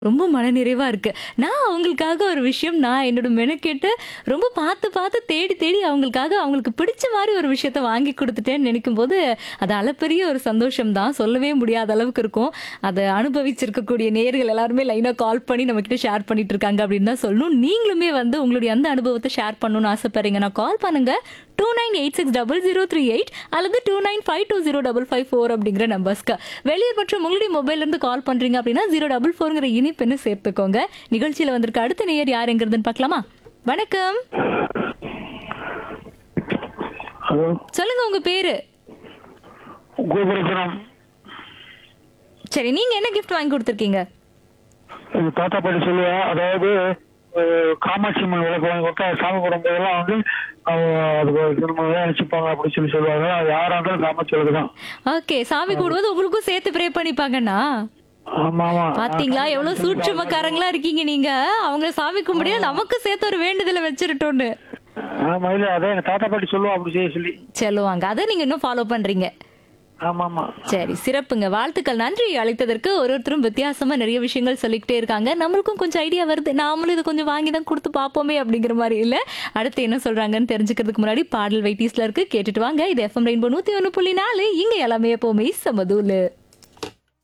ரொம்ப மனநிறைவா இருக்கு. நான் அவங்களுக்காக ஒரு விஷயம் நான் என்னோட மெனக்கெட்டு ரொம்ப பார்த்து பார்த்து தேடி தேடி அவங்களுக்காக அவங்களுக்கு பிடிச்ச மாரி ஒரு விஷயத்த வாங்கி குடுத்துட்டேன்னு நினைக்கும்போது, அது அளப்பரிய ஒரு சந்தோஷம் தான். சொல்லவே முடியாத அளவுக்கு இருக்கும். அத அனுபவிச்சிருக்கக்கூடிய நேயர்கள் எல்லாருமே லைனா கால் பண்ணி நம்மகிட்ட ஷேர் பண்ணிட்டு இருக்காங்க அப்படின்னு தான் சொல்லணும். நீங்களுமே வந்து உங்களுடைய அந்த அனுபவத்த ஷேர் பண்ணணும்னு ஆசைப்படுறீங்கன்னா கால் பண்ணுங்க. 29860038 அல்லது 29520554 அப்படிங்கிற நம்பர்ஸ்க்கு. வெளியூர் மற்றும் உங்களுடைய மொபைல்ல இருந்து கால் பண்றீங்க அப்படின்னா 044ங்கிற இனிப்பெண்ணு சேர்த்துக்கோங்க. நிகழ்ச்சியில வந்திருக்க அடுத்த நேயர் யாருங்கிறதுன்னு பார்க்கலாமா? வணக்கம். ஹலோ சொல்லுங்க உங்க பேரு. கோபுரபுரம் சரி நீங்க என்ன கிஃப்ட் வாங்கி கொடுத்துருக்கீங்க? இது தாத்தா பாட்டி சொல்லுவா அதாவது அஹ், காமாட்சி அம்மன் விளக்கு வாங்கி கொடுத்தா சாமி குடும்பதெல்லாம் வந்து அவங்க அதுக்கு திரும்ப நினைச்சுப்பாங்க அப்படின்னு சொல்லி சொல்லுவாங்க அது யாரா இருந்தாலும் காமாட்சி விளக்கு தான் ஓகே சாமி கூடும்போது உங்களுக்கும் சேர்த்து ப்ரே பண்ணிப்பாங்கண்ணா. ஆமா ஆமா பாத்தீங்களா எவ்வளவு சூட்சுமக்காரங்களா இருக்கீங்க நீங்க. அவங்க சாமி கும்பிடியா நமக்கு சேர்த்து ஒரு வேண்டுதலை வச்சிருட்டோன்னு. ஆமா இல்ல அதான் எங்க தாத்தா பாட்டி சொல்லுவா அப்படி செய்ய சொல்லி சொல்லுவாங்க. அதை நீங்க இன்னும் ஃபாலோ பண்றீங்க. ஆமா ஆமா சரி சிறப்புங்க வாழ்த்துக்கள் நன்றி அழைத்ததற்கு ஒரு ஒருத்தரும் வித்தியாசமா நிறைய விஷயங்கள் சொல்லிக்கிட்டே இருக்காங்க நம்மளுக்கும் கொஞ்சம் ஐடியா வருது நாமளும் இதை கொஞ்சம் வாங்கி தான் கொடுத்து பார்ப்போமே அப்படிங்கிற மாதிரி இல்ல அடுத்து என்ன சொல்றாங்கன்னு தெரிஞ்சுக்கிறதுக்கு முன்னாடி பாடல் வெயிட்டிஸ்ல இருக்கு கேட்டுட்டு வாங்க இது எஃப்எம் ரெயின்போ நூத்தி ஒண்ணு புள்ளி நாலு இங்க எல்லாமே எப்பவுமே சமதூலு